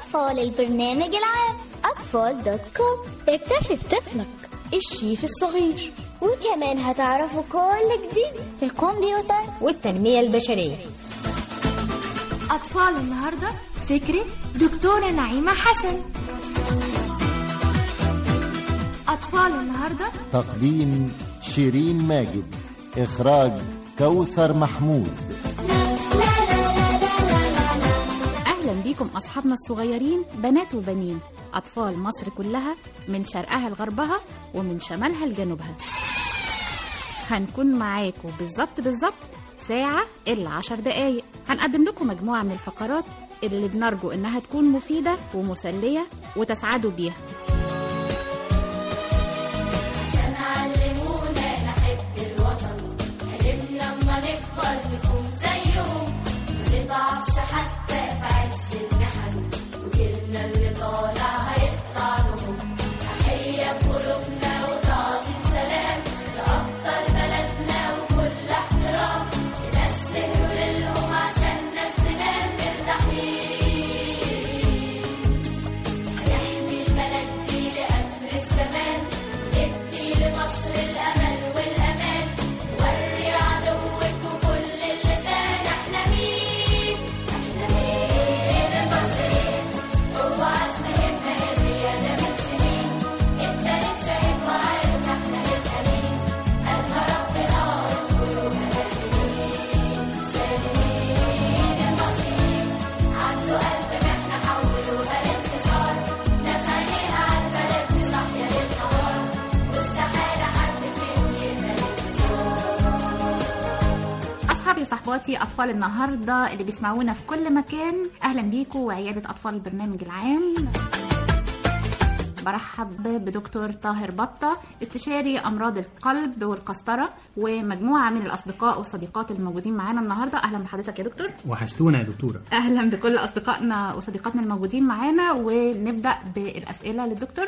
أطفال البرنامج العام أطفال دوت كوم اكتشف طفلك الشيف الصغير وكمان هتعرفوا كل جديد في الكمبيوتر والتنمية البشرية أطفال النهاردة فكرة دكتورة نعيمة حسن أطفال النهاردة تقديم شيرين ماجد إخراج كوثر محمود أهلا بيكم أصحابنا الصغيرين بنات وبنين أطفال مصر كلها من شرقها لغربها ومن شمالها لجنوبها هنكون معاكم بالظبط بالظبط ساعة إلا عشر دقايق هنقدم لكم مجموعة من الفقرات اللي بنرجو إنها تكون مفيدة ومسلية وتسعدوا بيها أصحابي وصحباتي أطفال النهاردة اللي بيسمعونا في كل مكان أهلا بيكم وعيادة أطفال البرنامج العام برحب بدكتور طاهر بطة استشاري أمراض القلب والقسطرة ومجموعة من الأصدقاء والصديقات الموجودين معانا النهاردة أهلا بحضرتك يا دكتور وحشتونا يا دكتورة أهلا بكل أصدقائنا وصديقاتنا الموجودين معانا ونبدأ بالأسئلة للدكتور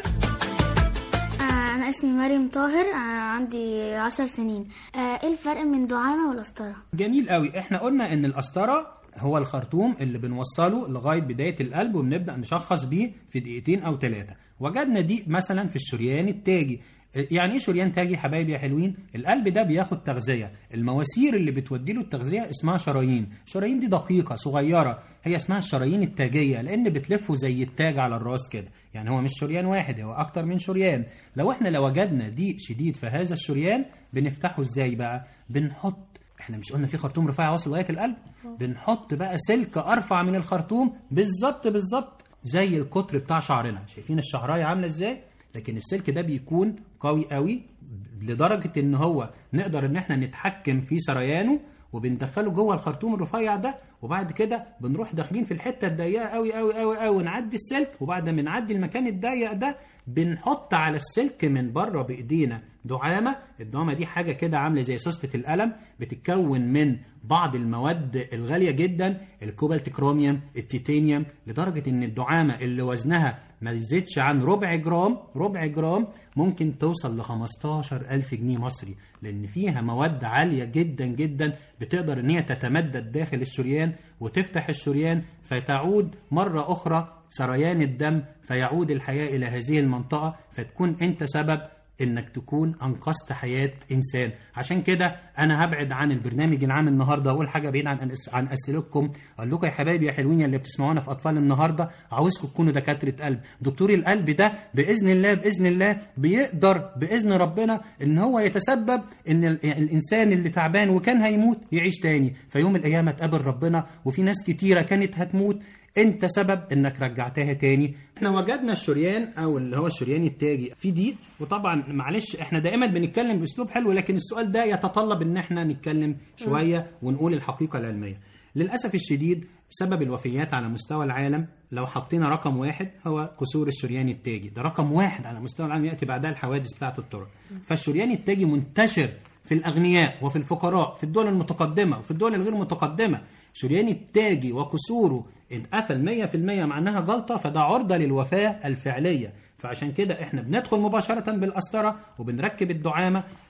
أنا اسمي مريم طاهر أنا عندي عشر سنين آه، إيه الفرق من دعامة والقسطرة؟ جميل قوي احنا قلنا ان القسطرة هو الخرطوم اللي بنوصله لغاية بداية القلب وبنبدأ نشخص بيه في دقيقتين أو ثلاثة وجدنا دي مثلا في الشريان التاجي يعني ايه شريان تاجي يا حبايبي يا حلوين القلب ده بياخد تغذيه المواسير اللي بتودي له التغذيه اسمها شرايين الشرايين دي دقيقه صغيره هي اسمها الشرايين التاجيه لان بتلفه زي التاج على الراس كده يعني هو مش شريان واحد هو اكتر من شريان لو احنا لو وجدنا ضيق شديد في هذا الشريان بنفتحه ازاي بقى بنحط احنا مش قلنا في خرطوم رفيع واصل لغايه القلب بنحط بقى سلك ارفع من الخرطوم بالظبط بالظبط زي القطر بتاع شعرنا شايفين الشعرايه عامله ازاي لكن السلك ده بيكون قوي قوي لدرجه ان هو نقدر ان احنا نتحكم في سريانه وبندخله جوه الخرطوم الرفيع ده وبعد كده بنروح داخلين في الحته الضيقه قوي قوي قوي قوي ونعدي السلك وبعد ما نعدي المكان الضيق ده بنحط على السلك من بره بايدينا دعامه الدعامه دي حاجه كده عامله زي سوسته القلم بتتكون من بعض المواد الغاليه جدا الكوبالت كروميوم التيتانيوم لدرجه ان الدعامه اللي وزنها ما يزيدش عن ربع جرام ربع جرام ممكن توصل ل 15000 جنيه مصري لان فيها مواد عاليه جدا جدا بتقدر ان هي تتمدد داخل الشريان وتفتح الشريان فتعود مره اخرى سريان الدم فيعود الحياه الى هذه المنطقه فتكون انت سبب انك تكون انقذت حياه انسان عشان كده انا هبعد عن البرنامج العام النهارده واقول حاجه بعيد عن عن اسئلتكم اقول لكم يا حبايبي يا حلوين اللي بتسمعونا في اطفال النهارده عاوزكم تكونوا دكاتره قلب دكتور القلب ده باذن الله باذن الله بيقدر باذن ربنا ان هو يتسبب ان ال- الانسان اللي تعبان وكان هيموت يعيش تاني في يوم القيامه تقابل ربنا وفي ناس كتيره كانت هتموت انت سبب انك رجعتها تاني احنا وجدنا الشريان او اللي هو الشريان التاجي في دي وطبعا معلش احنا دائما بنتكلم باسلوب حلو لكن السؤال ده يتطلب ان احنا نتكلم شويه ونقول الحقيقه العلميه للاسف الشديد سبب الوفيات على مستوى العالم لو حطينا رقم واحد هو كسور الشريان التاجي ده رقم واحد على مستوى العالم ياتي بعدها الحوادث بتاعه الطرق فالشريان التاجي منتشر في الأغنياء وفي الفقراء في الدول المتقدمة وفي الدول الغير متقدمة شريان التاجي وكسوره إن قفل 100% معناها جلطة فده عرضة للوفاة الفعلية فعشان كده احنا بندخل مباشرة بالقسطرة وبنركب الدعامة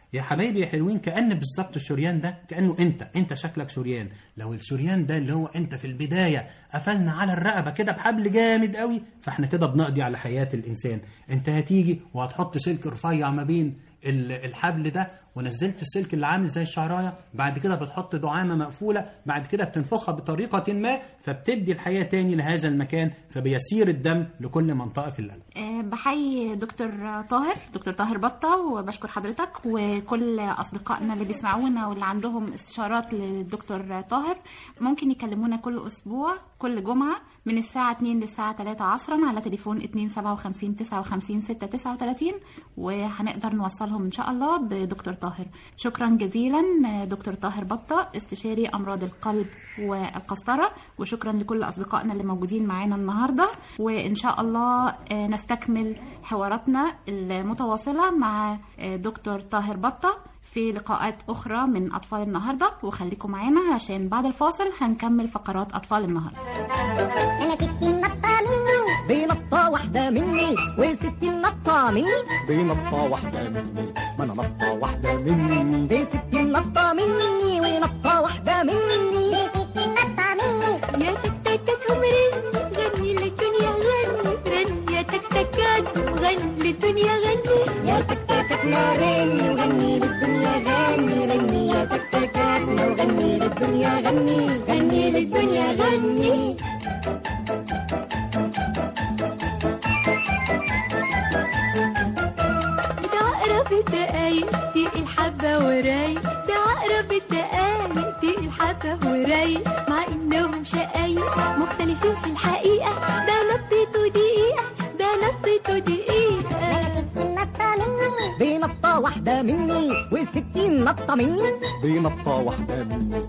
يا حبايبي يا حلوين كأن بالظبط الشريان ده كأنه انت انت شكلك شريان لو الشريان ده اللي هو انت في البداية قفلنا على الرقبة كده بحبل جامد قوي فاحنا كده بنقضي على حياة الإنسان انت هتيجي وهتحط سلك رفيع ما بين ال- الحبل ده ونزلت السلك اللي عامل زي الشعرايه بعد كده بتحط دعامه مقفوله بعد كده بتنفخها بطريقه ما فبتدي الحياه تاني لهذا المكان فبيسير الدم لكل منطقه في القلب آه، بحيي دكتور طاهر دكتور طاهر بطة وبشكر حضرتك وكل أصدقائنا اللي بيسمعونا واللي عندهم استشارات للدكتور طاهر ممكن يكلمونا كل أسبوع كل جمعة من الساعة 2 للساعة 3 عصرا على تليفون 257 59 639 وهنقدر نوصلهم إن شاء الله بدكتور طاهر شكرا جزيلا آه، دكتور طاهر بطة استشاري أمراض القلب والقسطرة وشكرا لكل أصدقائنا اللي موجودين معانا النهاردة وإن شاء الله آه، نستكمل حواراتنا المتواصلة مع آه، دكتور طاهر بطة في لقاءات أخرى من أطفال النهاردة وخليكم معانا عشان بعد الفاصل هنكمل فقرات أطفال النهاردة انا ستي نطة مني بنطة واحدة مني وستي نطة مني بنطة واحدة مني ما أنا نطة واحدة مني بستي نطة مني ونطة واحدة مني ستي نطة مني يا تكتكات ومرن غني للدنيا غني رن يا تكتكات وغني للدنيا غني يا تكتكاتنا رني وغني للدنيا غني غني يا تكتكاتنا وغني للدنيا غني غني للدنيا غني ده عقرب الدقايق دي الحبة وراي ده عقرب الدقايق دي الحبة وراي مع انهم شقايق مختلفين في الحقيقة ده نطيته دقيقة ده نطيته دقيقة انا ستي نطة مني بنطة واحدة مني وستي نطة مني بنطة واحدة مني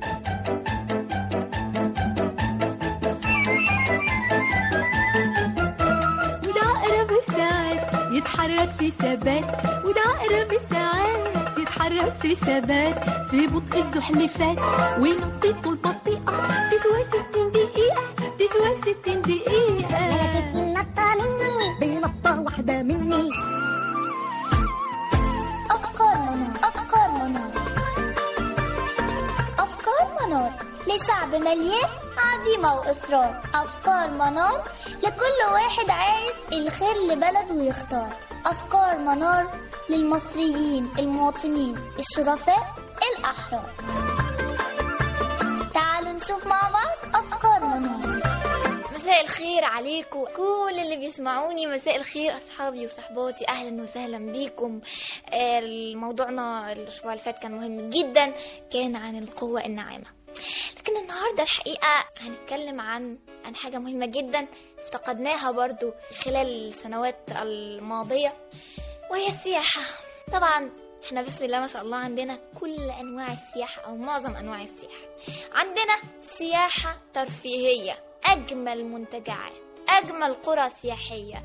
وده عقرب الساعات يتحرك في ثبات وده عقرب الساعات يتحرك في ثبات في بطء الزحلفات ونطيته البطيئة تسوى ستين دقيقة تسوى ستين انا دقيقة ستي نطة مني بنطة واحدة مني أفكار منار أفكار منار أفكار منار لشعب مليان عزيمة وإصرار أفكار منار لكل واحد عايز الخير لبلده ويختار أفكار منار للمصريين المواطنين الشرفاء الأحرار تعالوا نشوف مع بعض أفكار منار مساء الخير عليكم كل اللي بيسمعوني مساء الخير اصحابي وصحباتي اهلا وسهلا بيكم آه، موضوعنا الاسبوع اللي فات كان مهم جدا كان عن القوه الناعمه لكن النهارده الحقيقه هنتكلم عن عن حاجه مهمه جدا افتقدناها برضو خلال السنوات الماضيه وهي السياحه طبعا احنا بسم الله ما شاء الله عندنا كل انواع السياحه او معظم انواع السياحه عندنا سياحه ترفيهيه اجمل منتجعات اجمل قرى سياحيه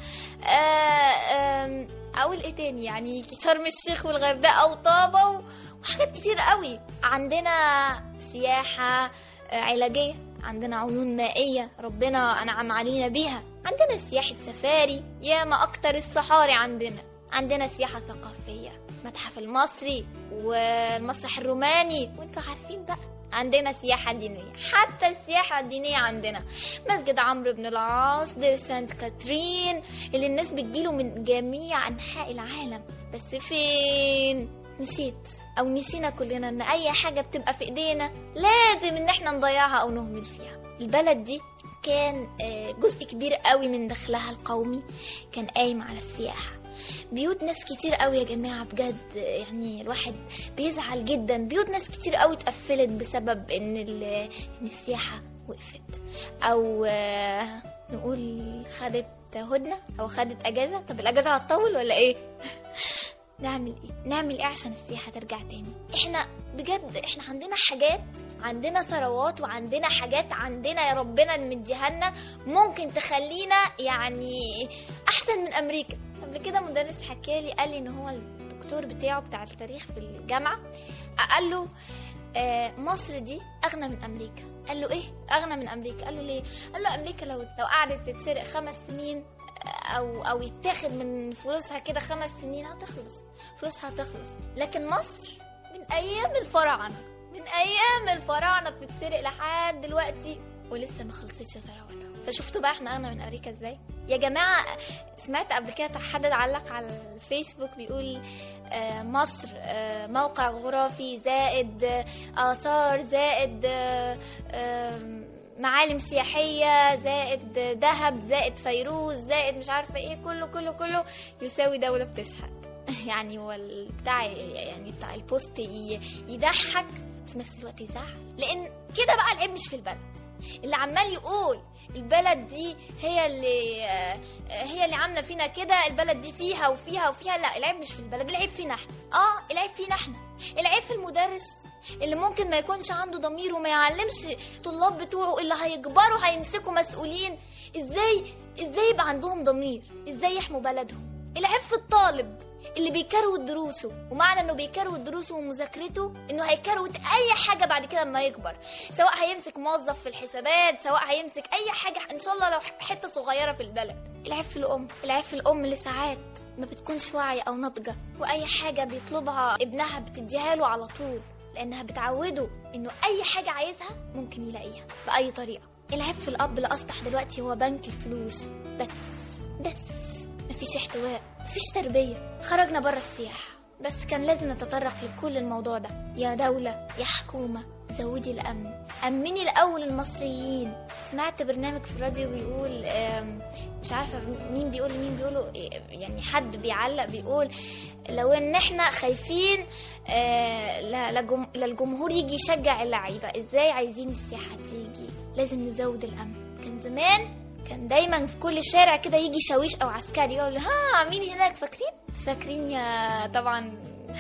آه، آم، اقول ايه تاني يعني شرم الشيخ والغردقه وطابه و- وحاجات كتير قوي عندنا سياحه آه، علاجيه عندنا عيون مائيه ربنا انعم علينا بيها عندنا سياحه سفاري ياما اكتر الصحاري عندنا عندنا سياحه ثقافيه المتحف المصري والمسرح الروماني وانتوا عارفين بقى عندنا سياحة دينية حتى السياحة الدينية عندنا مسجد عمرو بن العاص دير سانت كاترين اللي الناس بتجيله من جميع أنحاء العالم بس فين نسيت أو نسينا كلنا إن أي حاجة بتبقى في إيدينا لازم إن إحنا نضيعها أو نهمل فيها البلد دي كان آه، جزء كبير قوي من دخلها القومي كان قايم على السياحة بيوت ناس كتير قوي يا جماعة بجد يعني الواحد بيزعل جدا بيوت ناس كتير قوي اتقفلت بسبب ان ال- ان السياحة وقفت او آه، نقول خدت هدنة او خدت اجازة طب الاجازة هتطول ولا ايه نعمل ايه نعمل ايه عشان السياحة ترجع تاني احنا بجد احنا عندنا حاجات عندنا ثروات وعندنا حاجات عندنا يا ربنا مديها لنا ممكن تخلينا يعني احسن من امريكا قبل كده مدرس حكى لي قال لي ان هو الدكتور بتاعه بتاع التاريخ في الجامعه قال له آه، مصر دي اغنى من امريكا قال له ايه اغنى من امريكا قال له ليه قال له امريكا لو لو قعدت تتسرق خمس سنين آه، او او يتاخد من فلوسها كده خمس سنين هتخلص فلوسها هتخلص لكن مصر من ايام الفراعنه من ايام الفراعنه بتتسرق لحد دلوقتي ولسه ما خلصتش ثروتها فشفتوا بقى احنا اغنى من امريكا ازاي يا جماعه سمعت قبل كده حد علق على الفيسبوك بيقول آه، مصر آه، موقع جغرافي زائد آه، اثار زائد آه، آم، معالم سياحية زائد ذهب زائد فيروز زائد مش عارفة ايه كله كله كله يساوي دولة بتشحت يعني هو ال- بتاع يعني بتاع البوست ي- يضحك في نفس الوقت يزعل لان كده بقى العيب مش في البلد اللي عمال يقول البلد دي هي اللي آه، هي اللي عامله فينا كده البلد دي فيها وفيها وفيها لا العيب مش في البلد العيب فينا احنا اه العيب فينا احنا العيب في المدرس اللي ممكن ما يكونش عنده ضمير وما يعلمش الطلاب بتوعه اللي هيكبروا هيمسكوا مسؤولين ازاي ازاي يبقى عندهم ضمير ازاي يحموا بلدهم العيب في الطالب اللي بيكروت دروسه ومعنى انه بيكروت دروسه ومذاكرته انه هيكروت اي حاجه بعد كده لما يكبر سواء هيمسك موظف في الحسابات سواء هيمسك اي حاجه ان شاء الله لو حته صغيره في البلد العيب في الام العيب في الام اللي ساعات ما بتكونش واعيه او ناضجه واي حاجه بيطلبها ابنها بتديها له على طول لانها بتعوده انه اي حاجه عايزها ممكن يلاقيها باي طريقه العيب في الاب اللي اصبح دلوقتي هو بنك الفلوس بس بس مفيش احتواء مفيش تربيه خرجنا بره السياحه بس كان لازم نتطرق لكل الموضوع ده يا دولة يا حكومة زودي الأمن أمني الأول المصريين سمعت برنامج في الراديو بيقول آم، مش عارفة مين بيقول مين بيقولوا إيه، يعني حد بيعلق بيقول لو ان احنا خايفين آه، ل- لجم- للجمهور يجي يشجع اللعيبة ازاي عايزين السياحة تيجي لازم نزود الأمن كان زمان كان دايما في كل شارع كده يجي شاويش او عسكري يقول ها مين هناك فاكرين فاكرين يا طبعا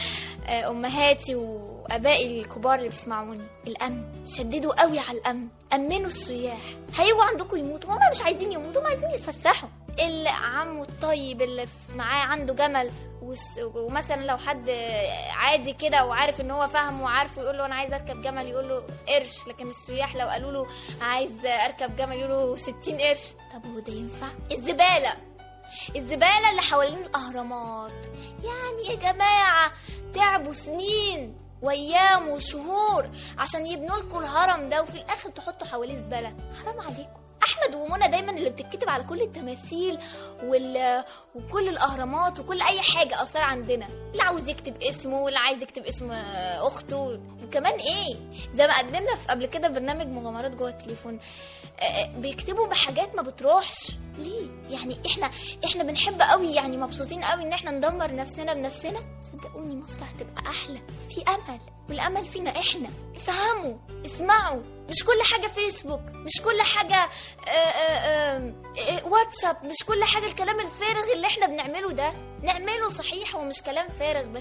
آه، امهاتي وابائي الكبار اللي بيسمعوني الامن شددوا قوي على الامن امنوا السياح هيجوا عندكم يموتوا هما مش عايزين يموتوا هما عايزين يتفسحوا اللي عمه الطيب اللي في- معاه عنده جمل وس- ومثلا لو حد عادي كده وعارف ان هو فاهم وعارفه يقول له انا عايز اركب جمل يقول له قرش لكن السياح لو قالوا له عايز اركب جمل يقول له 60 قرش طب هو ده ينفع الزباله الزباله اللي حوالين الاهرامات يعني يا جماعه تعبوا سنين وايام وشهور عشان يبنوا لكم الهرم ده وفي الاخر تحطوا حواليه زباله حرام عليكم احمد ومنى دايما اللي بتتكتب على كل التماثيل وال... وكل الاهرامات وكل اي حاجه اثار عندنا اللي عاوز يكتب اسمه واللي عايز يكتب اسم آه، اخته وكمان ايه زي ما قدمنا في قبل كده برنامج مغامرات جوه التليفون آه، بيكتبوا بحاجات ما بتروحش ليه يعني احنا احنا بنحب قوي يعني مبسوطين قوي ان احنا ندمر نفسنا بنفسنا صدقوني مصر هتبقى احلى في امل والامل فينا احنا افهموا اسمعوا مش كل حاجه فيسبوك مش كل حاجه آه، آه، آه، آه، واتساب مش كل حاجه الكلام الفارغ اللي احنا بنعمله ده نعمله صحيح ومش كلام فارغ بس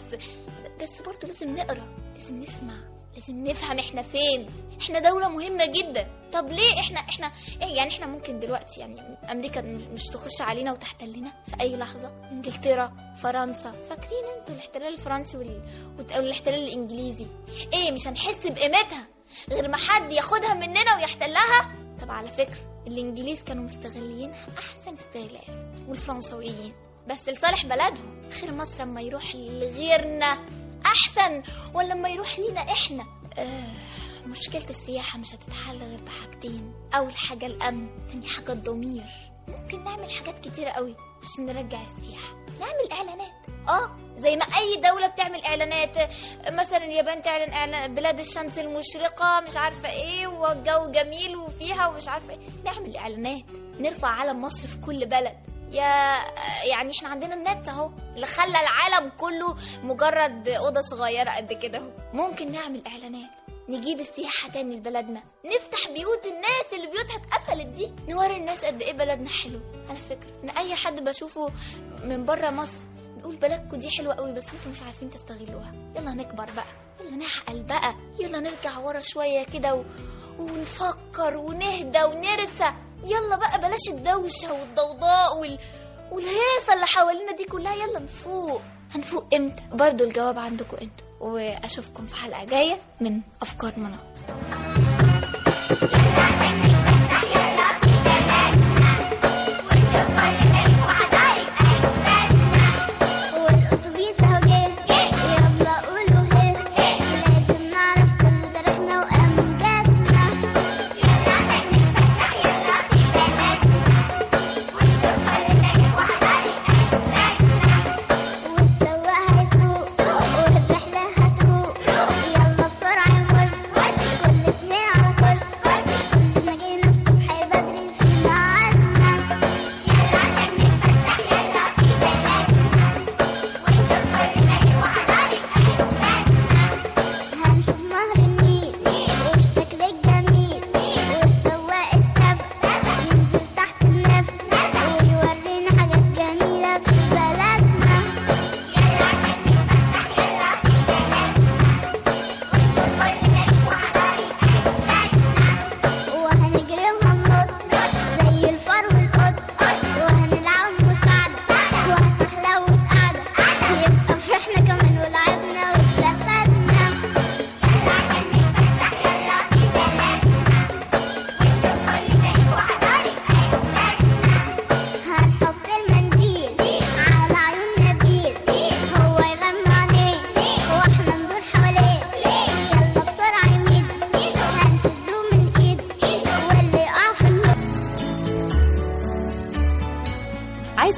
بس برضه لازم نقرا لازم نسمع لازم نفهم احنا فين احنا دولة مهمة جدا طب ليه احنا احنا إيه يعني احنا ممكن دلوقتي يعني امريكا مش تخش علينا وتحتلنا في اي لحظة انجلترا فرنسا فاكرين انتوا الاحتلال الفرنسي وال... وت- والاحتلال الانجليزي ايه مش هنحس بقيمتها غير ما حد ياخدها مننا ويحتلها طب على فكرة الانجليز كانوا مستغلين احسن استغلال والفرنسويين بس لصالح بلدهم خير مصر لما يروح لغيرنا احسن ولا لما يروح لينا احنا آه مشكلة السياحة مش هتتحل غير بحاجتين أول حاجة الأمن تاني حاجة الضمير ممكن نعمل حاجات كتيرة قوي عشان نرجع السياحة نعمل إعلانات اه زي ما أي دولة بتعمل إعلانات آه، مثلا اليابان تعلن إعلان بلاد الشمس المشرقة مش عارفة إيه والجو جميل وفيها ومش عارفة إيه نعمل إعلانات نرفع علم مصر في كل بلد يا يعني احنا عندنا النت اهو اللي خلى العالم كله مجرد اوضه صغيره قد كده اهو ممكن نعمل اعلانات نجيب السياحة تاني لبلدنا نفتح بيوت الناس اللي بيوتها اتقفلت دي نوري الناس قد ايه بلدنا حلو على فكرة ان اي حد بشوفه من بره مصر بيقول بلدكم دي حلوة قوي بس انتوا مش عارفين تستغلوها يلا نكبر بقى يلا نعقل بقى يلا نرجع ورا شوية كده و... ونفكر ونهدى ونرسى يلا بقى بلاش الدوشة والضوضاء وال... والهيصة اللي حوالينا دي كلها يلا نفوق هنفوق امتى برضو الجواب عندكم انتوا واشوفكم في حلقة جاية من افكار منى Thank you.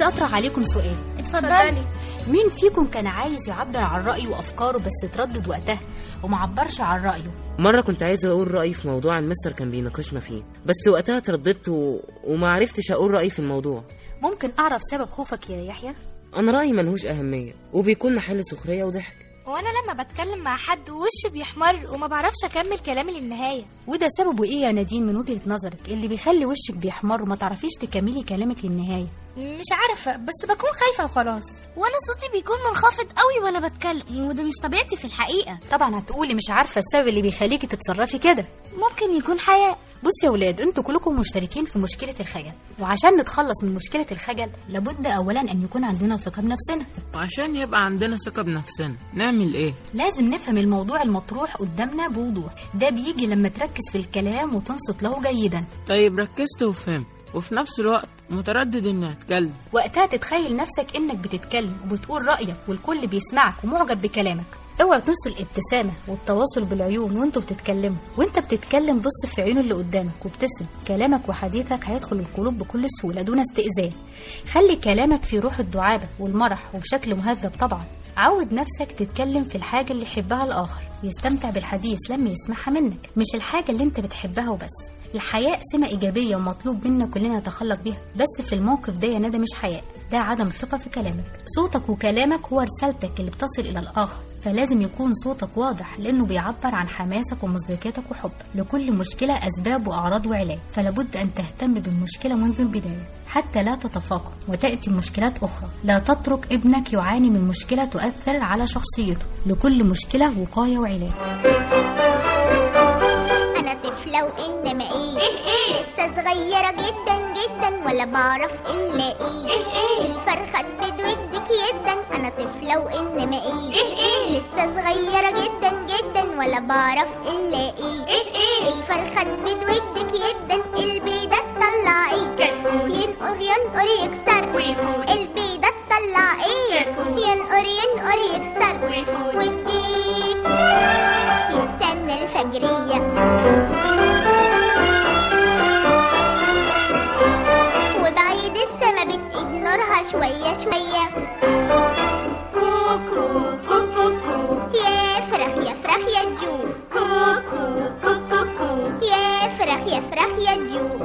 نفسي اطرح عليكم سؤال اتفضلي مين فيكم كان عايز يعبر عن رأيه وأفكاره بس اتردد وقتها وما عبرش عن رأيه مرة كنت عايزة أقول رأيي في موضوع المستر كان بيناقشنا فيه بس وقتها ترددت و... وما عرفتش أقول رأيي في الموضوع ممكن أعرف سبب خوفك يا يحيى؟ أنا رأيي ملهوش أهمية وبيكون محل سخرية وضحك وانا لما بتكلم مع حد وشي بيحمر وما بعرفش اكمل كلامي للنهايه وده سببه ايه يا نادين من وجهة نظرك اللي بيخلي وشك بيحمر وما تعرفيش تكملي كلامك للنهاية مش عارفه بس بكون خايفه وخلاص وانا صوتي بيكون منخفض قوي وانا بتكلم وده مش طبيعتي في الحقيقه طبعا هتقولي مش عارفة السبب اللي بيخليكي تتصرفي كده ممكن يكون حياء بصوا يا ولاد انتوا كلكم مشتركين في مشكلة الخجل وعشان نتخلص من مشكلة الخجل لابد اولا ان يكون عندنا ثقة بنفسنا وعشان يبقى عندنا ثقة بنفسنا نعمل ايه؟ لازم نفهم الموضوع المطروح قدامنا بوضوح ده بيجي لما تركز في الكلام وتنصت له جيدا طيب ركزت وفهمت وفي نفس الوقت متردد اني اتكلم وقتها تتخيل نفسك انك بتتكلم وبتقول رأيك والكل بيسمعك ومعجب بكلامك اوعوا تنسوا الابتسامة والتواصل بالعيون وانتوا بتتكلموا وانت بتتكلم بص في عيون اللي قدامك وابتسم كلامك وحديثك هيدخل القلوب بكل سهولة دون استئذان خلي كلامك في روح الدعابة والمرح وبشكل مهذب طبعا عود نفسك تتكلم في الحاجة اللي يحبها الآخر يستمتع بالحديث لما يسمعها منك مش الحاجة اللي انت بتحبها وبس الحياء سمة إيجابية ومطلوب منا كلنا نتخلق بيها بس في الموقف ده يا ندى مش حياء ده عدم ثقة في كلامك صوتك وكلامك هو رسالتك اللي بتصل إلى الآخر فلازم يكون صوتك واضح لأنه بيعبر عن حماسك ومصداقيتك وحبك لكل مشكلة أسباب وأعراض وعلاج فلابد أن تهتم بالمشكلة منذ البداية حتى لا تتفاقم وتأتي مشكلات أخرى لا تترك ابنك يعاني من مشكلة تؤثر على شخصيته لكل مشكلة وقاية وعلاج انا طفله وانما ايه ايه لسه صغيره جدا جدا ولا بعرف الا ايه ايه الفرخه بتودك جدا انا طفله وانما ايه ايه لسه صغيره جدا جدا ولا بعرف الا ايه ايه الفرخه بتودك جدا البيضه تطلع ايه ينقر ينقر يكسر البيضه تطلع ايه ينقر ينقر يكسر والديك يستنى الفجريه وبعيد السما بتقيد نورها شوية شوية كوكو كوكو كو يا فرح يا فرح يا جو كوكو كوكو كو يا فرح يا فرح يا جو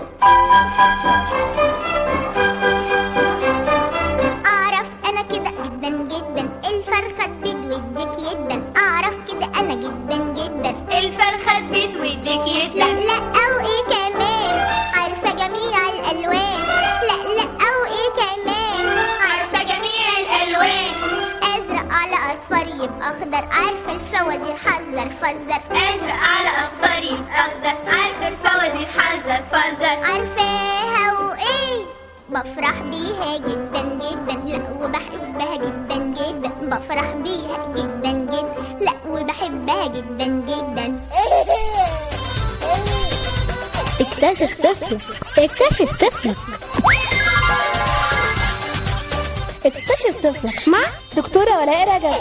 أعرف أنا كده جدا جدا الفرخة بتودك جدا أعرف كده أنا جدا جدا الفرخة بتودك جدا لا لا أو إيه كمان عارفة جميع الألوان لا لا أو إيه كمان عارفة جميع الألوان أزرق على أصفر يبقى أخضر عارفة الفوازير حذر فزر أزرق على أصفر يبقى أخضر عارفة الفوازير حذر فزر عارفاها وإيه بفرح بيها جدا جدا لا وبحبها جدا جدا بفرح بيها جدا جدا لا وبحبها جدا جدا اكتشف طفلك اكتشف طفلك اكتشف طفلك مع دكتورة ولاء رجب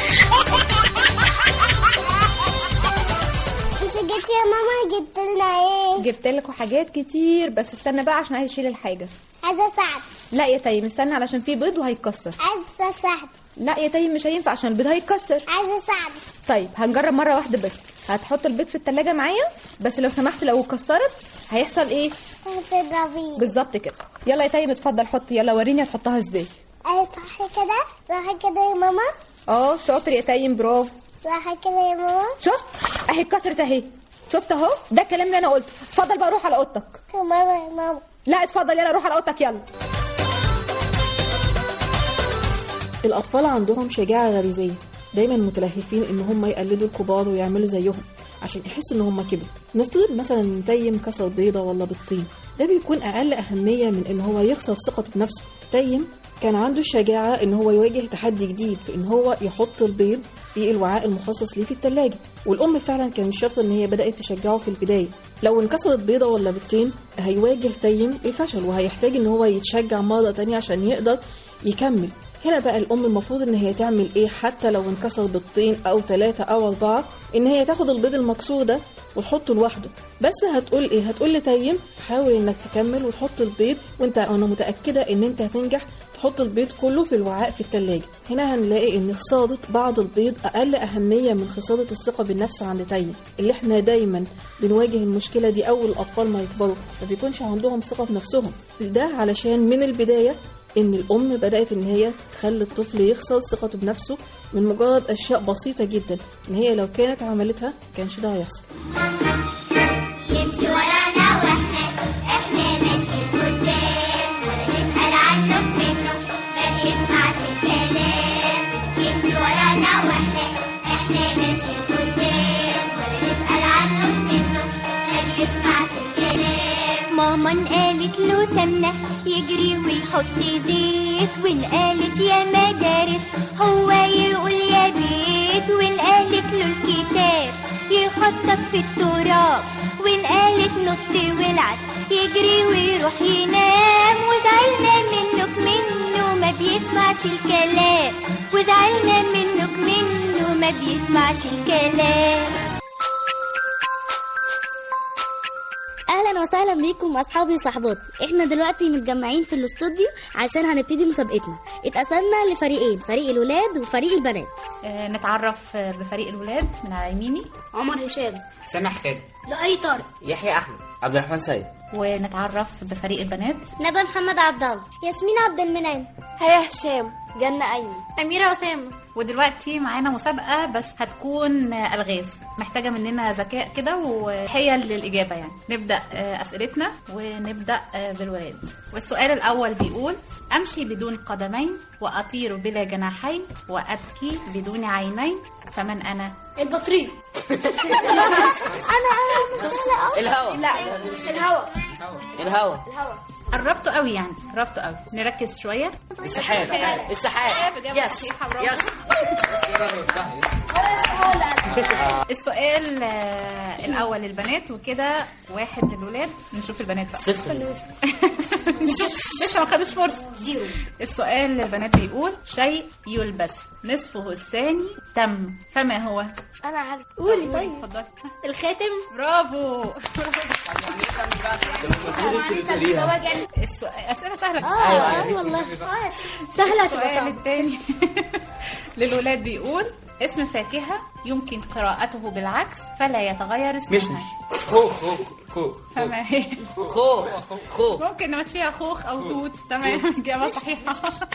انت جيتي يا ماما جبت لنا ايه جبت لكم حاجات كتير بس استنى بقى عشان عايز اشيل الحاجه عايزه سعد لا يا تيم استنى علشان في بيض وهيتكسر عايزه سعد لا يا تيم مش هينفع عشان البيض هيتكسر عايزه سعد طيب هنجرب مره واحده بس هتحط البيض في التلاجة معايا بس لو سمحت لو اتكسرت هيحصل ايه هتضربيه بالظبط كده يلا يا تيم اتفضل حط يلا وريني هتحطها ازاي ايه صح كده صح كده يا ماما اه شاطر يا تيم برافو صح كده يا ماما شفت اهي اتكسرت اهي شفت اهو ده الكلام اللي انا قلته اتفضل بقى روح على اوضتك يا ماما يا ماما لا اتفضل يلا روح على اوضتك يلا الأطفال عندهم شجاعة غريزية دايما متلهفين إن هم يقلدوا الكبار ويعملوا زيهم عشان يحسوا إن هم كبروا نفترض مثلا إن تيم كسر بيضة ولا بيضتين ده بيكون أقل أهمية من إن هو يخسر ثقته بنفسه تيم كان عنده الشجاعة إن هو يواجه تحدي جديد في إن هو يحط البيض في الوعاء المخصص ليه في التلاجة والأم فعلا كان شرط إن هي بدأت تشجعه في البداية لو انكسرت بيضة ولا بيضتين هيواجه تيم الفشل وهيحتاج إن هو يتشجع مرة تانية عشان يقدر يكمل هنا بقى الأم المفروض إن هي تعمل إيه حتى لو انكسر بيضتين أو ثلاثة أو أربعة إن هي تاخد البيض المكسور ده وتحطه لوحده بس هتقول إيه هتقول لتيم حاول إنك تكمل وتحط البيض وأنت أنا متأكدة إن أنت هتنجح تحط البيض كله في الوعاء في التلاجة هنا هنلاقي ان خصادة بعض البيض اقل اهمية من خصادة الثقة بالنفس عند تيم اللي احنا دايما بنواجه المشكلة دي اول الاطفال ما يكبروا ما بيكونش عندهم ثقة بنفسهم ده علشان من البداية ان الام بدأت ان هي تخلي الطفل يخسر ثقته بنفسه من مجرد اشياء بسيطة جدا ان هي لو كانت عملتها كانش ده هيحصل يمشي ورانا واحنا احنا ماشيين قدام ولا نسأل عنه منه ما بيسمعش الكلام يمشي ورانا واحنا احنا ماشيين قدام ولا نسأل عنه منه ما بيسمعش الكلام ماما قالت له سمنة يجري ويحط زيت وإن قالت يا مدارس هو يقول يا بيت وإن قالت له الكتاب يحطك في التراب وإن قالت نط والعب يجري ويروح ينام وزعلنا منك منه ما بيسمعش الكلام وزعلنا منك منه ما بيسمعش الكلام اهلا وسهلا بيكم اصحابي وصحباتي احنا دلوقتي متجمعين في الاستوديو عشان هنبتدي مسابقتنا اتقسمنا لفريقين فريق الولاد وفريق البنات آه، نتعرف آه، بفريق الولاد من على يميني عمر هشام سامح خالد لؤي طارق يحيى احمد عبد الرحمن سيد ونتعرف بفريق البنات ندى محمد عبد الله ياسمين عبد المنعم هيا هشام جنة ايمن اميرة وسام ودلوقتي معانا مسابقة بس هتكون آه، ألغاز محتاجة مننا ذكاء كده وحيل للإجابة يعني نبدأ آه، أسئلتنا ونبدأ آه، بالولاد والسؤال الأول بيقول أمشي بدون قدمين وأطير بلا جناحين وأبكي بدون عينين فمن أنا؟ البطريق الهوا لا الهوا الهوا قربتوا قوي يعني قربتوا قوي نركز شوية السحاب السحاب إجابة يس صحيحة، برافو. يس السؤال آه، الأول للبنات وكده واحد للولاد نشوف البنات بقى صفر لسه ما خدوش فرصة زيرو السؤال للبنات بيقول شيء يلبس نصفه الثاني تم فما هو؟ انا عارف قولي طيب اتفضلي الخاتم برافو السؤال أسئلة سهلة اه آه، والله سهلة تبقى السؤال صعبة. الثاني للولاد بيقول اسم فاكهة يمكن قراءته بالعكس فلا يتغير اسمها مشمش خوخ خوخ خوخ فما هي خوخ خوخ ممكن نمشيها خوخ او توت تمام اجابه صحيحه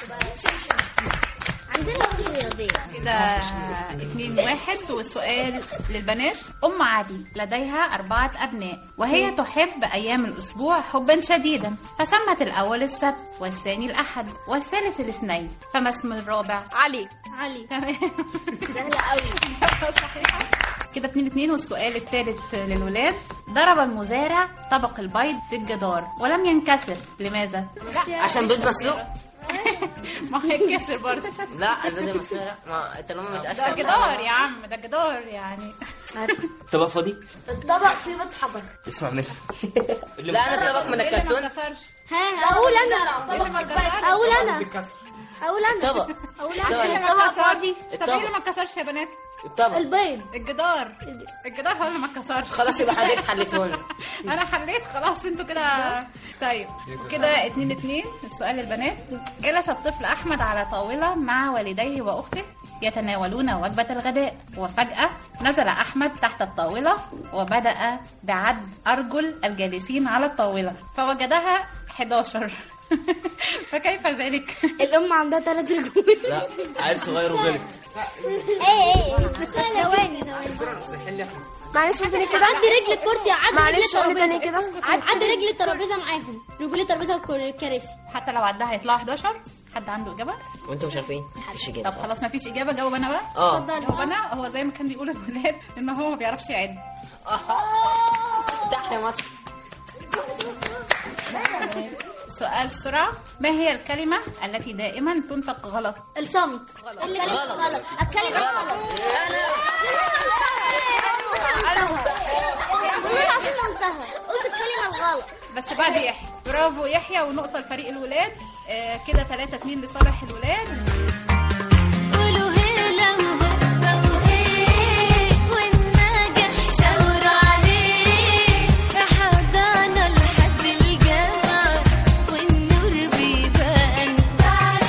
عندنا رياضية كده اتنين واحد والسؤال للبنات ام علي لديها اربعه ابناء وهي تحب ايام الاسبوع حبا شديدا فسمت الاول السبت والثاني الاحد والثالث الاثنين فما اسم الرابع علي علي تمام سهلة قوي صحيحه كده اتنين اتنين والسؤال الثالث للولاد ضرب المزارع طبق البيض في الجدار ولم ينكسر لماذا؟ عشان بيض مسلوق ما هينكسر برضه لا البيض المسلوق لا ما طالما ده متقشر جدار يا عم ده جدار يعني طبق فاضي الطبق فيه بيض حجر اسمع مني لا انا طبق من الكرتون ها اقول انا طبق اقول انا اقول انا طبق اقول طبق. انا الطبق فاضي طب ايه اللي ما اتكسرش يا بنات؟ الطبق البيض الجدار الجدار هو اللي ما اتكسرش خلاص يبقى حضرتك حليتهولنا انا حليت خلاص انتوا كده طيب كده اتنين اتنين السؤال للبنات جلس الطفل احمد على طاوله مع والديه واخته يتناولون وجبة الغداء وفجأة نزل أحمد تحت الطاولة وبدأ بعد أرجل الجالسين على الطاولة فوجدها 11 فكيف ذلك؟ الام عندها ثلاث رجول لا عيل صغير وغلط ايه ايه ثواني ثواني معلش تاني كده عدي رجل الكرسي عدي معلش، رجل قولي تاني الترابيزه كده. عد- عدي رجل الترابيزه معاهم رجول الترابيزه والكراسي حتى لو عدها هيطلعوا 11 حد عنده إجابة؟ وانتوا مش عارفين مفيش اجابه طب خلاص مفيش إجابة جاوب أنا بقى اه جاوب أنا هو زي ما كان بيقول الولاد إن هو ما بيعرفش يعد تحيا مصر سؤال سرعة ما هي الكلمة التي دائما تنطق غلط؟ الصمت غلط الكلمه غلط. غلط الكلمه غلط والله العظيم لو انتهى قلت الكلمه الغلط بس بعد يحيى برافو يحيى ونقطة لفريق الولاد آه كده 3 2 لصالح الولاد قولوا هلا وهبة وهيك والنجاح شاوروا عليه في حضانة لحد الجامعة والنور بيبان تعال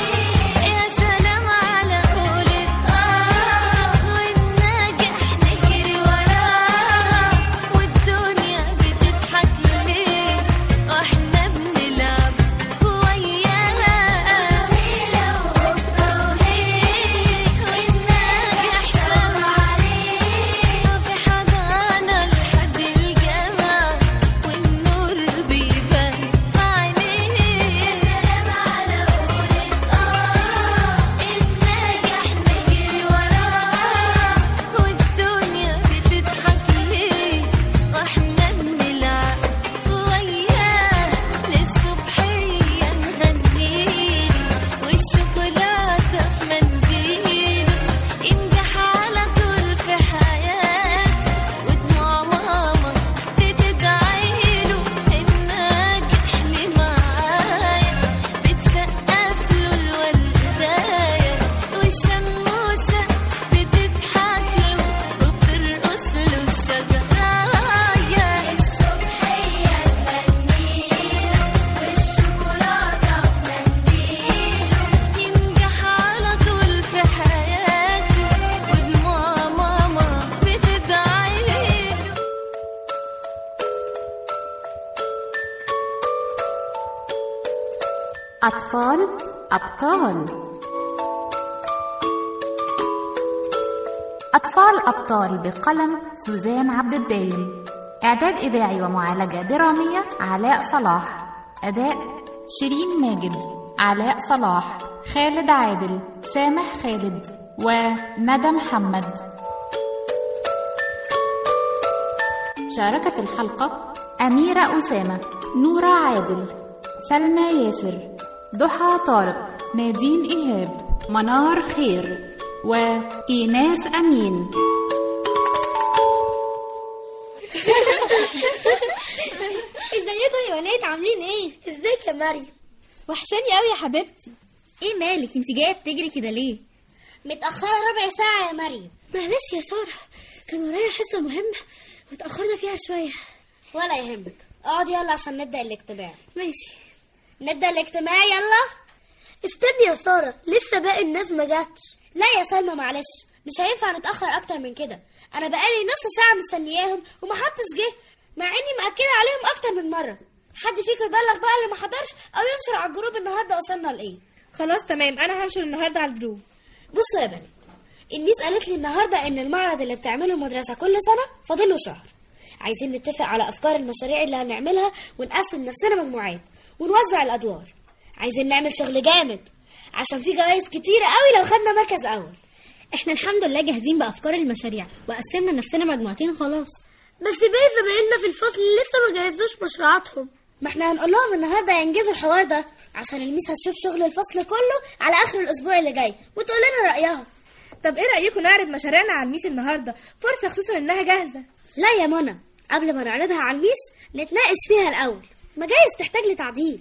أطفال أبطال أطفال أبطال بقلم سوزان عبد الدايم إعداد إذاعي ومعالجة درامية علاء صلاح أداء شيرين ماجد علاء صلاح خالد عادل سامح خالد وندى محمد شارك في الحلقة أميرة أسامة نورة عادل سلمى ياسر ضحى طارق نادين إيهاب منار خير وإيناس أمين ازيكم يا بنات عاملين ايه ازيك يا مريم وحشاني قوي يا حبيبتي ايه مالك انت جايه بتجري كده ليه متاخره ربع ساعه يا مريم معلش يا ساره كان ورايا حصه مهمه وتاخرنا فيها شويه ولا يهمك اقعدي يلا عشان نبدا الاجتماع ماشي نبدا الاجتماع يلا استني يا ساره لسه باقي الناس ما جاتش لا يا سلمى معلش مش هينفع نتاخر اكتر من كده انا بقالي نص ساعه مستنياهم ومحدش جه مع اني مأكده عليهم اكتر من مره حد فيكم يبلغ بقى اللي ما حضرش او ينشر على الجروب النهارده وصلنا لايه خلاص تمام انا هنشر النهارده على الجروب بصوا يا بنات الميس قالت لي النهارده ان المعرض اللي بتعمله المدرسه كل سنه فاضل له شهر عايزين نتفق على افكار المشاريع اللي هنعملها ونقسم نفسنا مجموعات ونوزع الادوار عايزين نعمل شغل جامد عشان في جوائز كتيره قوي لو خدنا مركز اول احنا الحمد لله جاهزين بافكار المشاريع وقسمنا نفسنا مجموعتين خلاص بس باقي زمايلنا في الفصل لسه ما جهزوش مشروعاتهم ما احنا هنقول لهم النهارده ينجزوا الحوار ده عشان الميس هتشوف شغل الفصل كله على اخر الاسبوع اللي جاي وتقول لنا رايها طب ايه رايكم نعرض مشاريعنا على الميس النهارده فرصه خصوصا انها جاهزه لا يا منى قبل ما نعرضها على الميس نتناقش فيها الاول ما جايز تحتاج لتعديل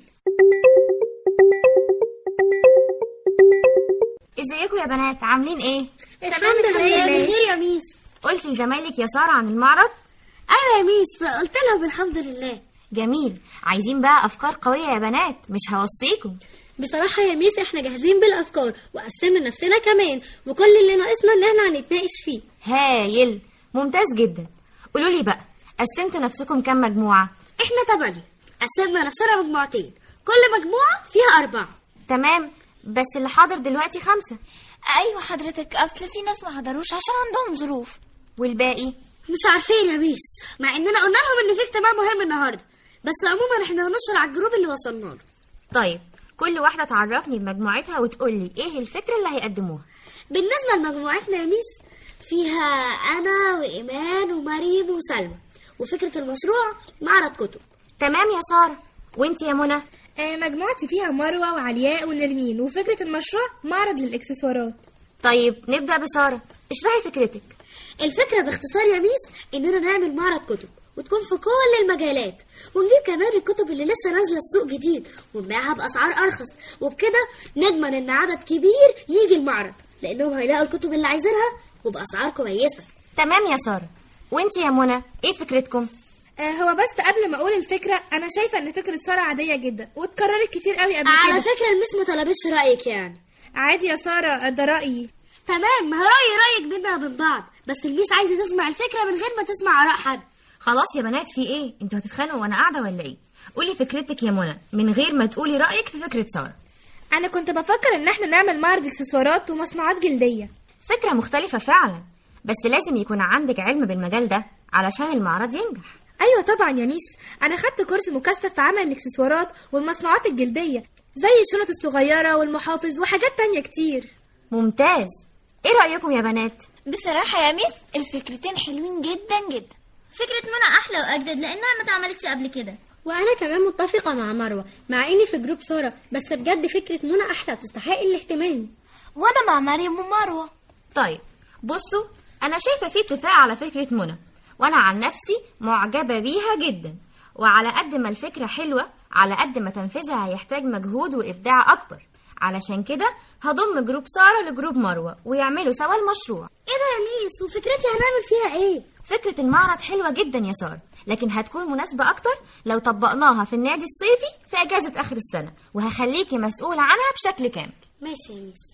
ازيكم يا بنات عاملين ايه الحمد لله بخير يا ميس قلت لزمايلك يا ساره عن المعرض ايوه يا ميس قلت لهم الحمد لله جميل عايزين بقى افكار قويه يا بنات مش هوصيكم بصراحة يا ميس احنا جاهزين بالافكار وقسمنا نفسنا كمان وكل اللي ناقصنا ان احنا هنتناقش فيه هايل ممتاز جدا قولوا لي بقى قسمتوا نفسكم كام مجموعه احنا تمانية قسمنا نفسنا مجموعتين كل مجموعة فيها أربعة تمام بس اللي حاضر دلوقتي خمسة ايوه حضرتك اصل في ناس ما حضروش عشان عندهم ظروف والباقي مش عارفين يا ميس مع اننا قلنا لهم ان في اجتماع مهم النهارده بس عموما احنا هننشر على الجروب اللي وصلنا له طيب كل واحده تعرفني بمجموعتها وتقول لي ايه الفكره اللي هيقدموها بالنسبة لمجموعتنا يا ميس فيها أنا وإيمان ومريم وسلمى وفكرة المشروع معرض كتب تمام يا ساره وانت يا منى آه مجموعتي فيها مروه وعلياء ونرمين وفكره المشروع معرض للاكسسوارات طيب نبدا بساره اشرحي فكرتك الفكرة باختصار يا ميس إننا نعمل معرض كتب وتكون في كل المجالات ونجيب كمان الكتب اللي لسه نازلة السوق جديد ونبيعها بأسعار أرخص وبكده نضمن إن عدد كبير يجي المعرض لأنهم هيلاقوا الكتب اللي عايزينها وبأسعار كويسة تمام يا ساره وانت يا منى ايه فكرتكم آه هو بس قبل ما اقول الفكره انا شايفه ان فكره ساره عاديه جدا واتكررت كتير قوي قبل على كده فكرة الميس ما طلبتش رأيك يعني عادي يا ساره ده رايي تمام ما هو رأيي رأيك بينا وبين بعض بس الميس عايزة تسمع الفكرة من غير ما تسمع آراء حد خلاص يا بنات في ايه انتوا هتتخانقوا وانا قاعده ولا ايه قولي فكرتك يا منى من غير ما تقولي رايك في فكره ساره انا كنت بفكر ان احنا نعمل معرض اكسسوارات ومصنوعات جلديه فكره مختلفه فعلا بس لازم يكون عندك علم بالمجال ده علشان المعرض ينجح ايوه طبعا يا ميس انا خدت كورس مكثف في عمل الاكسسوارات والمصنوعات الجلديه زي الشنط الصغيره والمحافظ وحاجات تانية كتير ممتاز ايه رايكم يا بنات بصراحه يا ميس الفكرتين حلوين جدا جدا فكرة منى أحلى وأجدد لأنها ما اتعملتش قبل كده وانا كمان متفقة مع مروة مع اني في جروب سارة بس بجد فكرة منى احلى وتستحق الاهتمام وانا مع مريم ومروه طيب بصوا انا شايفه في اتفاق على فكره منى وانا عن نفسي معجبه بيها جدا وعلى قد ما الفكره حلوه على قد ما تنفيذها هيحتاج مجهود وابداع اكبر علشان كده هضم جروب ساره لجروب مروه ويعملوا سوا المشروع إيه ده يا ميس وفكرتي هنعمل فيها إيه؟ فكره المعرض حلوه جدا يا ساره لكن هتكون مناسبه اكتر لو طبقناها في النادي الصيفي في اجازه اخر السنه وهخليكي مسؤوله عنها بشكل كامل ماشي يا ميس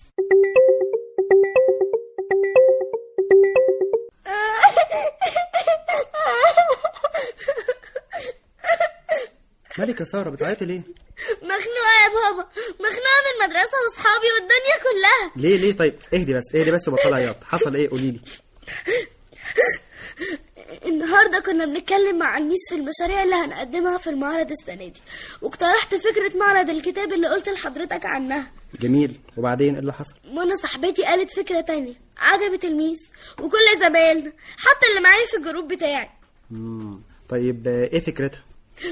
مالك يا ساره بتعيطي ليه مخنوقة يا يا بابا مخنوقه من المدرسه واصحابي والدنيا كلها ليه ليه طيب اهدي بس اهدي بس وبطل عياط حصل ايه قولي لي النهارده كنا بنتكلم مع الميس في المشاريع اللي هنقدمها في المعرض السنه دي واقترحت فكره معرض الكتاب اللي قلت لحضرتك عنها جميل وبعدين ايه اللي حصل منى صاحبتي قالت فكره تانية عجبت الميس وكل زمايلنا حتى اللي معايا في الجروب بتاعي مم. طيب آه، ايه فكرتها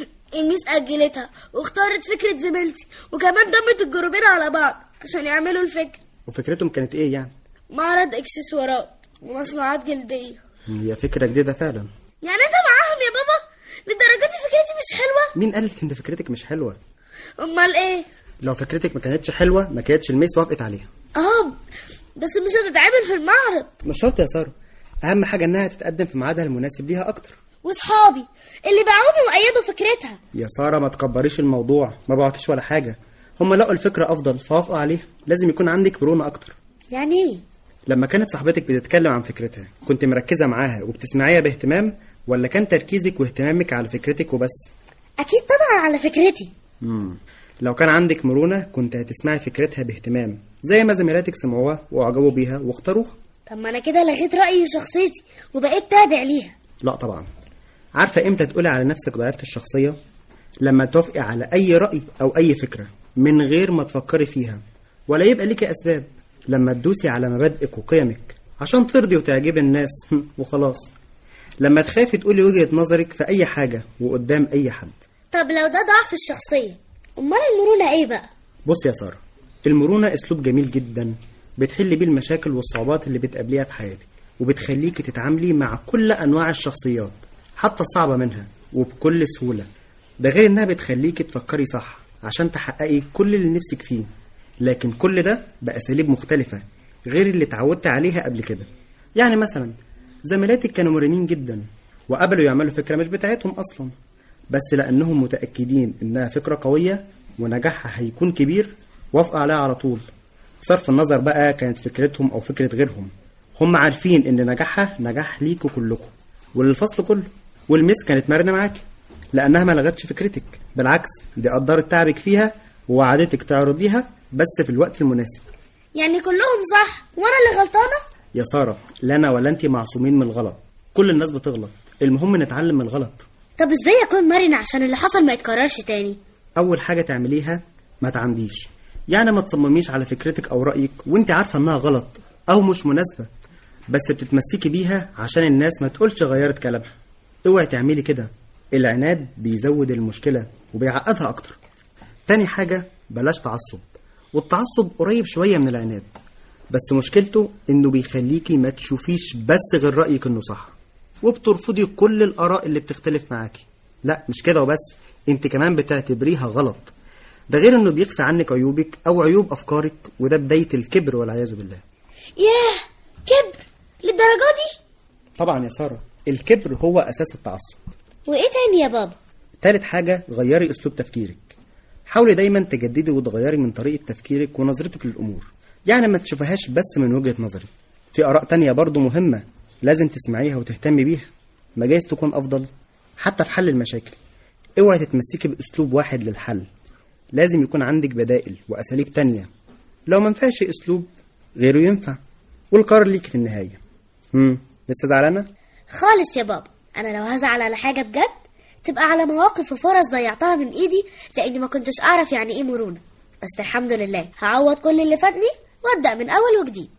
الميس أجلتها واختارت فكرة زميلتي وكمان ضمت الجروبين على بعض عشان يعملوا الفكرة وفكرتهم كانت ايه يعني معرض اكسسوارات ومصنوعات جلدية هي فكرة جديدة فعلا يعني انت معاهم يا بابا للدرجة دي فكرتي مش حلوة مين قالك ان فكرتك مش حلوة امال ايه لو فكرتك ما كانتش حلوة ما كانتش الميس وافقت عليها اه بس مش هتتعمل في المعرض مش شرط يا سارة اهم حاجة انها تتقدم في ميعادها المناسب ليها اكتر واصحابي اللي باعوني وايدوا فكرتها يا سارة ما تكبريش الموضوع ما بعتش ولا حاجة هم لقوا الفكرة افضل فوافقوا عليها لازم يكون عندك مرونة اكتر يعني ايه لما كانت صاحبتك بتتكلم عن فكرتها كنت مركزة معاها وبتسمعيها باهتمام ولا كان تركيزك واهتمامك على فكرتك وبس اكيد طبعا على فكرتي مم. لو كان عندك مرونة كنت هتسمعي فكرتها باهتمام زي ما زميلاتك سمعوها واعجبوا بيها واختاروها طب ما انا كده لغيت رايي وشخصيتي وبقيت تابع ليها لا طبعا عارفة امتى تقولي على نفسك ضعيفة الشخصية لما توافقي على اي رأي او اي فكرة من غير ما تفكري فيها ولا يبقى ليكي اسباب لما تدوسي على مبادئك وقيمك عشان ترضي وتعجبي الناس وخلاص لما تخافي تقولي وجهة نظرك في اي حاجة وقدام اي حد طب لو ده ضعف الشخصية امال المرونة ايه بقى بص يا سارة المرونة اسلوب جميل جدا بتحل بيه المشاكل والصعوبات اللي بتقابليها في حياتك وبتخليكي تتعاملي مع كل انواع الشخصيات حتى الصعبة منها وبكل سهولة ده غير انها بتخليكي تفكري صح عشان تحققي كل اللي نفسك فيه لكن كل ده بأساليب مختلفة غير اللي اتعودت عليها قبل كده يعني مثلا زميلاتك كانوا مرنين جدا وقبلوا يعملوا فكرة مش بتاعتهم أصلا بس لأنهم متأكدين إنها فكرة قوية ونجاحها هيكون كبير وافقوا عليها على طول بصرف النظر بقى كانت فكرتهم أو فكرة غيرهم هم عارفين إن نجاحها نجاح ليكوا كلكم وللفصل كله والمس كانت مرنة معاكي لأنها ما لغتش فكرتك بالعكس دي قدرت تعبك فيها ووعدتك تعرضيها بس في الوقت المناسب يعني كلهم صح وانا اللي غلطانة يا سارة لا أنا ولا أنت معصومين من الغلط كل الناس بتغلط المهم نتعلم من الغلط طب ازاي اكون مرنة عشان اللي حصل ما يتكررش تاني أول حاجة تعمليها ما تعنديش يعني ما تصمميش على فكرتك أو رأيك وأنت عارفة إنها غلط أو مش مناسبة بس بتتمسكي بيها عشان الناس ما تقولش غيرت كلامها اوعي تعملي كده العناد بيزود المشكلة وبيعقدها أكتر تاني حاجة بلاش تعصب والتعصب قريب شوية من العناد بس مشكلته إنه بيخليكي ما تشوفيش بس غير رأيك إنه صح وبترفضي كل الآراء اللي بتختلف معاكي لا مش كده وبس انت كمان بتعتبريها غلط ده غير انه بيخفي عنك عيوبك او عيوب افكارك وده بداية الكبر والعياذ بالله ياه كبر للدرجة دي طبعا يا سارة الكبر هو اساس التعصب وايه تاني يا بابا تالت حاجة غيري اسلوب تفكيرك حاولي دايما تجددي وتغيري من طريقة تفكيرك ونظرتك للامور يعني ما تشوفهاش بس من وجهة نظري في اراء تانية برضو مهمة لازم تسمعيها وتهتمي بيها ما جايز تكون افضل حتى في حل المشاكل اوعي تتمسكي باسلوب واحد للحل لازم يكون عندك بدائل واساليب تانية لو ما نفعش اسلوب غيره ينفع والقرار ليك في النهاية امم لسه زعلانة خالص يا بابا انا لو هزعل على حاجة بجد تبقى على مواقف وفرص ضيعتها من ايدي لاني ما كنتش اعرف يعني ايه مرونة بس الحمد لله هعوض كل اللي فاتني وابدا من اول وجديد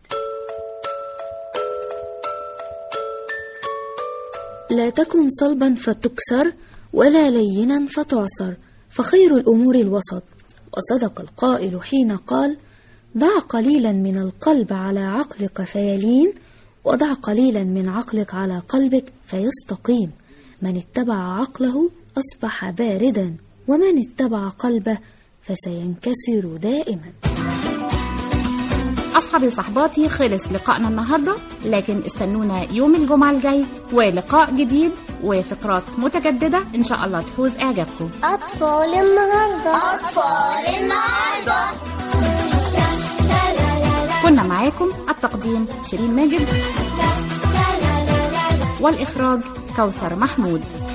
لا تكن صلبا فتكسر ولا لينا فتعصر فخير الأمور الوسط وصدق القائل حين قال ضع قليلا من القلب على عقلك فيلين وضع قليلا من عقلك على قلبك فيستقيم من اتبع عقله أصبح باردا ومن اتبع قلبه فسينكسر دائما أصحابي وصحباتي خلص لقائنا النهاردة لكن استنونا يوم الجمعة الجاي ولقاء جديد وفقرات متجددة إن شاء الله تفوز إعجابكم أطفال النهاردة أطفال النهاردة كنا معاكم التقديم شيرين ماجد والإخراج كوثر محمود